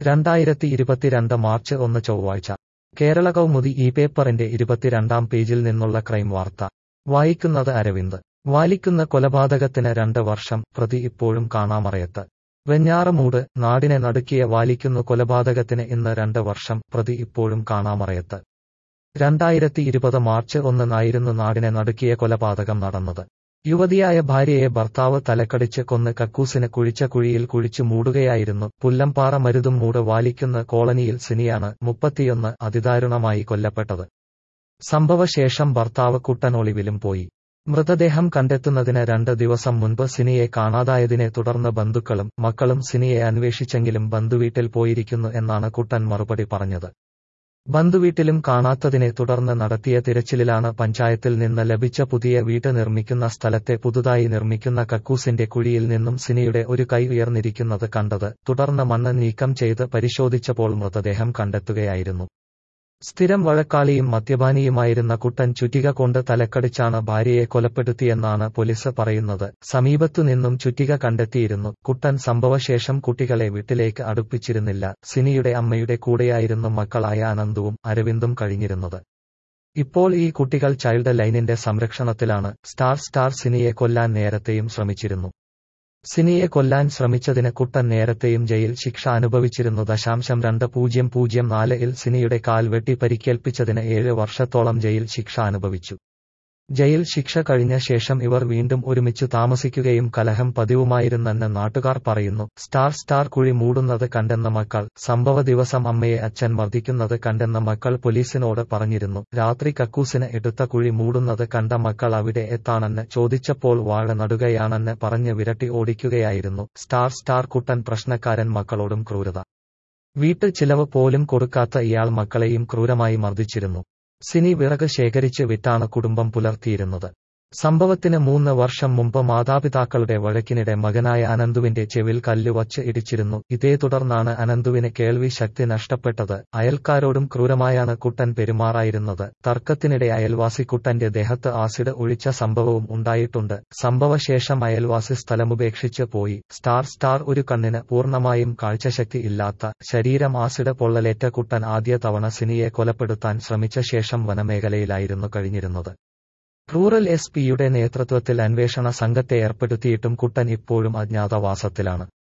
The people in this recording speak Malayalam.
രണ്ടായിരത്തി ഇരുപത്തിരണ്ട് മാർച്ച് ഒന്ന് ചൊവ്വാഴ്ച കേരള കൗമുദി ഈ പേപ്പറിന്റെ ഇരുപത്തിരണ്ടാം പേജിൽ നിന്നുള്ള ക്രൈം വാർത്ത വായിക്കുന്നത് അരവിന്ദ് വാലിക്കുന്ന കൊലപാതകത്തിന് രണ്ട് വർഷം പ്രതി ഇപ്പോഴും കാണാമറയത്ത് വെഞ്ഞാറമൂട് നാടിനെ നടുക്കിയ വാലിക്കുന്നു കൊലപാതകത്തിന് ഇന്ന് രണ്ട് വർഷം പ്രതി ഇപ്പോഴും കാണാമറയത്ത് രണ്ടായിരത്തി ഇരുപത് മാർച്ച് ഒന്നിനായിരുന്നു നാടിനെ നടുക്കിയ കൊലപാതകം നടന്നത് യുവതിയായ ഭാര്യയെ ഭർത്താവ് തലക്കടിച്ച് കൊന്ന് കക്കൂസിന് കുഴിച്ച കുഴിയിൽ കുഴിച്ചു മൂടുകയായിരുന്നു പുല്ലംപാറ മരുതും മൂട് വാലിക്കുന്ന കോളനിയിൽ സിനിയാണ് മുപ്പത്തിയൊന്ന് അതിദാരുണമായി കൊല്ലപ്പെട്ടത് സംഭവശേഷം ഭർത്താവ് കുട്ടൻ ഒളിവിലും പോയി മൃതദേഹം കണ്ടെത്തുന്നതിന് രണ്ട് ദിവസം മുൻപ് സിനിയെ കാണാതായതിനെ തുടർന്ന് ബന്ധുക്കളും മക്കളും സിനിയെ അന്വേഷിച്ചെങ്കിലും ബന്ധുവീട്ടിൽ പോയിരിക്കുന്നു എന്നാണ് കുട്ടൻ മറുപടി പറഞ്ഞത് ബന്ധുവീട്ടിലും കാണാത്തതിനെ തുടർന്ന് നടത്തിയ തിരച്ചിലിലാണ് പഞ്ചായത്തിൽ നിന്ന് ലഭിച്ച പുതിയ വീട് നിർമ്മിക്കുന്ന സ്ഥലത്തെ പുതുതായി നിർമ്മിക്കുന്ന കക്കൂസിന്റെ കുഴിയിൽ നിന്നും സിനിയുടെ ഒരു കൈ ഉയർന്നിരിക്കുന്നത് കണ്ടത് തുടർന്ന് മണ്ണ് നീക്കം ചെയ്ത് പരിശോധിച്ചപ്പോൾ മൃതദേഹം കണ്ടെത്തുകയായിരുന്നു സ്ഥിരം വഴക്കാളിയും മദ്യപാനിയുമായിരുന്ന കുട്ടൻ ചുറ്റിക കൊണ്ട് തലക്കടിച്ചാണ് ഭാര്യയെ കൊലപ്പെടുത്തിയെന്നാണ് പോലീസ് പറയുന്നത് സമീപത്തു നിന്നും ചുറ്റിക കണ്ടെത്തിയിരുന്നു കുട്ടൻ സംഭവശേഷം കുട്ടികളെ വീട്ടിലേക്ക് അടുപ്പിച്ചിരുന്നില്ല സിനിയുടെ അമ്മയുടെ കൂടെയായിരുന്നു മക്കളായ അനന്തുവും അരവിന്ദും കഴിഞ്ഞിരുന്നത് ഇപ്പോൾ ഈ കുട്ടികൾ ചൈൽഡ് ലൈനിന്റെ സംരക്ഷണത്തിലാണ് സ്റ്റാർ സ്റ്റാർ സിനിയെ കൊല്ലാൻ നേരത്തെയും ശ്രമിച്ചിരുന്നു സിനിയെ കൊല്ലാൻ ശ്രമിച്ചതിന് കുട്ടൻ നേരത്തെയും ജയിൽ ശിക്ഷ അനുഭവിച്ചിരുന്നു ദശാംശം രണ്ട് പൂജ്യം പൂജ്യം നാല് ഇൽ സിനിയുടെ കാൽ വെട്ടി പരിക്കേൽപ്പിച്ചതിന് ഏഴ് വർഷത്തോളം ജയിൽ ശിക്ഷ അനുഭവിച്ചു ജയിൽ ശിക്ഷ കഴിഞ്ഞ ശേഷം ഇവർ വീണ്ടും ഒരുമിച്ചു താമസിക്കുകയും കലഹം പതിവുമായിരുന്നെന്ന് നാട്ടുകാർ പറയുന്നു സ്റ്റാർ സ്റ്റാർ കുഴി മൂടുന്നത് കണ്ടെന്ന മക്കൾ സംഭവ ദിവസം അമ്മയെ അച്ഛൻ മർദ്ദിക്കുന്നത് കണ്ടെന്ന മക്കൾ പോലീസിനോട് പറഞ്ഞിരുന്നു രാത്രി കക്കൂസിന് എടുത്ത കുഴി മൂടുന്നത് കണ്ട മക്കൾ അവിടെ എത്താണെന്ന് ചോദിച്ചപ്പോൾ വാഴ നടുകയാണെന്ന് പറഞ്ഞ് വിരട്ടി ഓടിക്കുകയായിരുന്നു സ്റ്റാർ സ്റ്റാർ കുട്ടൻ പ്രശ്നക്കാരൻ മക്കളോടും ക്രൂരത വീട്ടു ചിലവ് പോലും കൊടുക്കാത്ത ഇയാൾ മക്കളെയും ക്രൂരമായി മർദ്ദിച്ചിരുന്നു സിനി വിറക് ശേഖരിച്ച് വിറ്റാണ് കുടുംബം പുലർത്തിയിരുന്നത് സംഭവത്തിന് മൂന്ന് വർഷം മുമ്പ് മാതാപിതാക്കളുടെ വഴക്കിനിടെ മകനായ അനന്തുവിന്റെ ചെവിൽ കല്ല് വച്ച് ഇടിച്ചിരുന്നു ഇതേ തുടർന്നാണ് അനന്തുവിന് കേൾവി ശക്തി നഷ്ടപ്പെട്ടത് അയൽക്കാരോടും ക്രൂരമായാണ് കുട്ടൻ പെരുമാറായിരുന്നത് തർക്കത്തിനിടെ അയൽവാസി കുട്ടന്റെ ദേഹത്ത് ആസിഡ് ഒഴിച്ച സംഭവവും ഉണ്ടായിട്ടുണ്ട് സംഭവശേഷം അയൽവാസി സ്ഥലമുപേക്ഷിച്ച് പോയി സ്റ്റാർ സ്റ്റാർ ഒരു കണ്ണിന് പൂർണ്ണമായും കാഴ്ചശക്തി ഇല്ലാത്ത ശരീരം ആസിഡ് പൊള്ളലേറ്റ കുട്ടൻ ആദ്യ തവണ സിനിയെ കൊലപ്പെടുത്താൻ ശ്രമിച്ച ശേഷം വനമേഖലയിലായിരുന്നു കഴിഞ്ഞിരുന്നത് റൂറൽ എസ് പിയുടെ നേതൃത്വത്തിൽ അന്വേഷണ സംഘത്തെ ഏർപ്പെടുത്തിയിട്ടും കുട്ടൻ ഇപ്പോഴും അജ്ഞാതവാസത്തിലാണ്